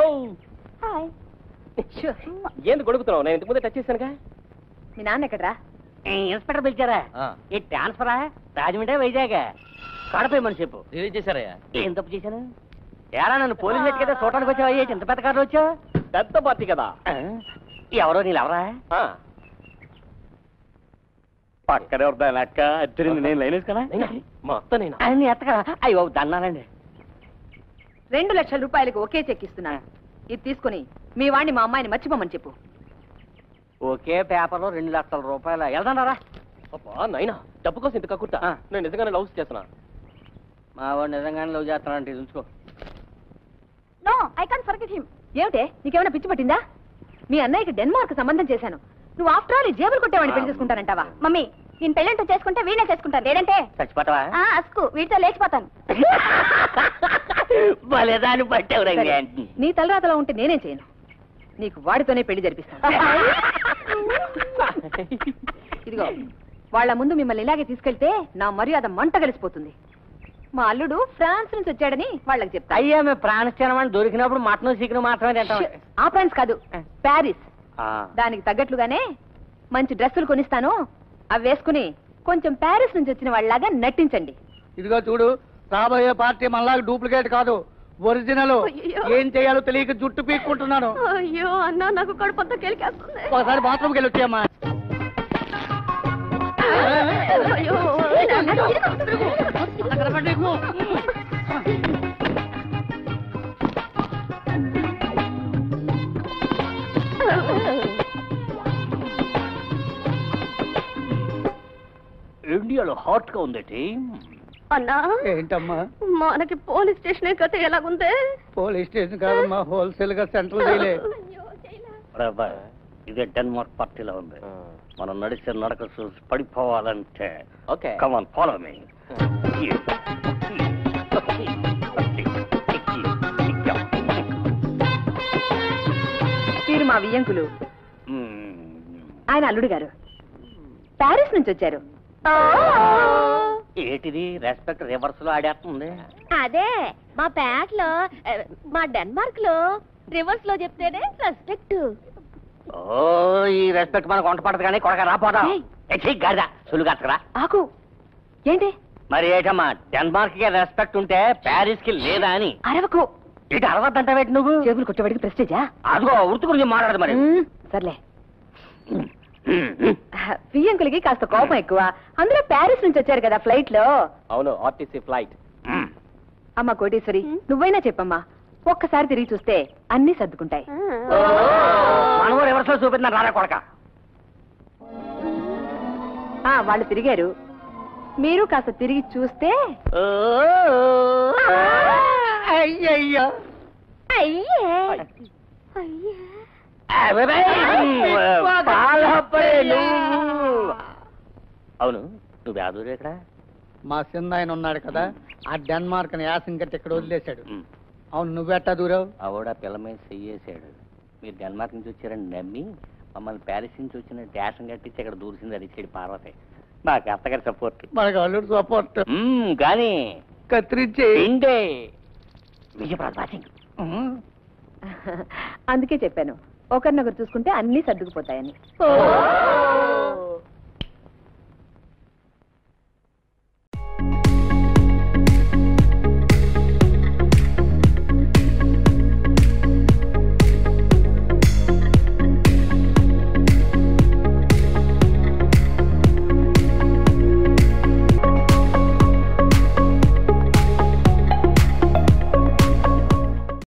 Hi ఏంది గొడుగుతున్నావు నేను ఇంతకు ముందే టచ్ చేశానుగా మీ నాన్న ఎక్కడరా ఇన్స్పెక్టర్ పిలిచారా ఈ ట్రాన్స్ఫరా రాజమండ్రి వైజాగ్ కడపేయమని చెప్పు రిలీజ్ చేశారయ్యా ఏం తప్పు చేశాను ఏరా నన్ను పోలీసు ఎట్టుకైతే చూడటానికి వచ్చావు అయ్యేటి ఇంత పెద్ద కార్లు వచ్చావు పెద్ద పార్టీ కదా ఎవరో నీళ్ళెవరా ఆ, పక్కనే ఉంటా అక్క అద్దరింది నేను లైన్ వేసుకున్నా నేనా? మా అత్త నేను అన్ని ఎత్తగా అయ్యో దన్నానండి రెండు లక్షల రూపాయలకు ఒకే చెక్ ఇస్తున్నాను ఇది తీసుకుని మీ వాడిని మా అమ్మాయిని మర్చిపోమని చెప్పు ఒకే పేపర్లో రెండు లక్షల రూపాయలు వెళ్తాడారా అబ్బా నైనా డబ్బు కోసం ఇంత కక్కుర్తా ఆ. నేను నిజంగానే లవ్ చేస్తున్నా మా వాడు నిజంగానే లవ్ చేస్తానంటే ఇది ఉంచుకో no I can forget him ఏమిటే నీకేమైనా పిచ్చి పట్టిందా మీ అన్నయ్యకి డెన్మార్క్ సంబంధం చేశాను నువ్వు ఆఫ్టర్ ఆల్ ఈ జేబులు కొట్టేవాడిని పెళ్లి చేసుకుంటానంటావా మమ్మీ నేను పెళ్ళంటూ చేసుకుంటే వీణే చేసుకుంటాను లేదంటే చచ్చిపోతావా అస్కు వీటితో లేచిపోతాను భలేదాన్ని పట్టావు సరే, నీ తలరాతలో ఉంటే నేనేం చేయను నీకు వాడితోనే పెళ్లి జరిపిస్తాను ఇదిగో వాళ్ళ ముందు మిమ్మల్ని ఇలాగే తీసుకెళ్తే నా మర్యాద మంట కలిసిపోతుంది మా అల్లుడు ఫ్రాన్స్ నుంచి వచ్చాడని వాళ్ళకి చెప్తా అయ్యా మేము ప్రాణస్థానం దొరికినప్పుడు మటన్ చికెన్ మాత్రమే తింటాం ఆ ఫ్రాన్స్ కాదు ప్యారిస్ దానికి తగ్గట్లుగానే మంచి డ్రెస్సులు కొనిస్తాను అవి వేసుకుని కొంచెం ప్యారిస్ నుంచి వచ్చిన వాళ్ళలాగా నటించండి ఇదిగో చూడు రాబోయే పార్టీ మనలాగా డూప్లికేట్ కాదు ఒరిజినల్ అయ్యయ్యో. ఏం చేయాలో తెలియక జుట్టు పీక్కుంటున్నాను అయ్యో అన్న నాకు కడుపంతా కేలికేస్తుంది ఒకసారి బాత్రూమ్కి వెళ్ళి వచ్చాయమ్మా ఇండియాలో హాట్ గా ఉంది అన్నా ఏంటమ్మా మనకి పోలీస్ స్టేషన్ కథ ఎలాగుందే పోలీస్ స్టేషన్ కాదమ్మా హోల్సేల్ గా సెంట్రల్ జైలే ఇదే డెన్మార్క్ పార్టీలో ఉంది ఆ, మనం నడిచే నడక చూసి పడిపోవాలంటే ఓకే కమాన్ ఫాలో మీ వీరు మా వియ్యంకులు ఆయన అల్లుడు గారు ప్యారిస్ నుంచి వచ్చారు ఏటిది రెస్పెక్ట్ రివర్స్ లో ఆడేస్తుంది అదే మా ప్యాక్ లో ఆ, మా డెన్మార్క్ లో రివర్స్ లో చెప్తేనే రెస్పెక్ట్ ఓ ఈ రెస్పెక్ట్ మనకు వంట పడదు కానీ కొడక రాపోదాం ఏయ్. గడదా సులుగాత్రా ఆకు ఏంటి మరి ఏటమ్మా డెన్మార్క్ కి రెస్పెక్ట్ ఉంటే ప్యారిస్ కి లేదా అని అరవకు ఇటు అరవద్దంటావేటి నువ్వు జేబులు కొట్టేవాడికి ప్రెస్టేజా అదిగో ఉర్తు గురించి మాట్లాడదు మరి మ్మ్, సర్లే వియ్యంకులకి కాస్త కోపం ఎక్కువ అందులో ప్యారిస్ నుంచి వచ్చారు కదా ఫ్లైట్ లో అవును ఆర్టీసీ ఫ్లైట్ అమ్మ కోటేశ్వరి నువ్వైనా చెప్పమ్మా ఒక్కసారి తిరిగి చూస్తే అన్ని సర్దుకుంటాయి మనము రివర్స్ లో చూపించాను రారా కొడక ఆ వాళ్ళు తిరిగారు మీరు కాస్త తిరిగి చూస్తే అయ్యయ్యో అయ్యే పాలపడే నువ్వు. అవును నువ్వు యాదూరు ఎక్కడ మా చిన్న ఆయన ఉన్నాడు కదా ఆ డెన్మార్క్ ని యాసం కట్టి ఇక్కడ వదిలేశాడు అవును నువ్వెట్టా దూరావు ఆవిడ పిల్ల మీద చెయ్యేసాడు మీరు డెన్మార్క్ నుంచి వచ్చారని నమ్మి మమ్మల్ని ప్యారిస్ నుంచి వచ్చిన డాషన్ కట్టించి ఇక్కడ దూరిసింది అది చెడి పార్వతి నాకు అత్తగారి సపోర్ట్ మనకు అల్లుడు సపోర్ట్ కానీ కత్తిరించి ఇండే విజయప్రద వాసింగ్ అందుకే చెప్పాను ఒకరినొకరు చూసుకుంటే అన్ని సర్దుకుపోతాయని